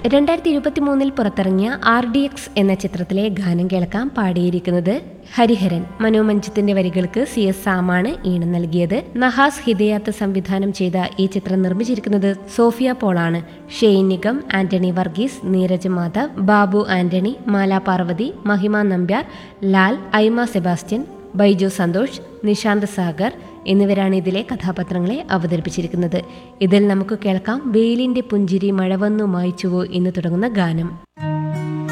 രണ്ടായിരത്തി ഇരുപത്തി മൂന്നിൽ പുറത്തിറങ്ങിയ ആർ ഡി എക്സ് എന്ന ചിത്രത്തിലെ ഗാനം കേൾക്കാം പാടിയിരിക്കുന്നത് ഹരിഹരൻ മനോമഞ്ജത്തിന്റെ വരികൾക്ക് സി എസ് സാമാണ് ഈണം നൽകിയത് നഹാസ് ഹിദയാത്ത് സംവിധാനം ചെയ്ത ഈ ചിത്രം നിർമ്മിച്ചിരിക്കുന്നത് സോഫിയ പോളാണ് ഷെയ്ൻ നിഗം ആന്റണി വർഗീസ് നീരജ് മാധവ് ബാബു ആന്റണി മാല പാർവതി മഹിമ നമ്പ്യാർ ലാൽ ഐമ സെബാസ്റ്റ്യൻ ബൈജു സന്തോഷ് നിശാന്ത് സാഗർ എന്നിവരാണ് ഇതിലെ കഥാപാത്രങ്ങളെ അവതരിപ്പിച്ചിരിക്കുന്നത് ഇതിൽ നമുക്ക് കേൾക്കാം വെയിലിന്റെ പുഞ്ചിരി മഴ വന്നു മായ്ച്ചുവോ എന്ന് തുടങ്ങുന്ന ഗാനം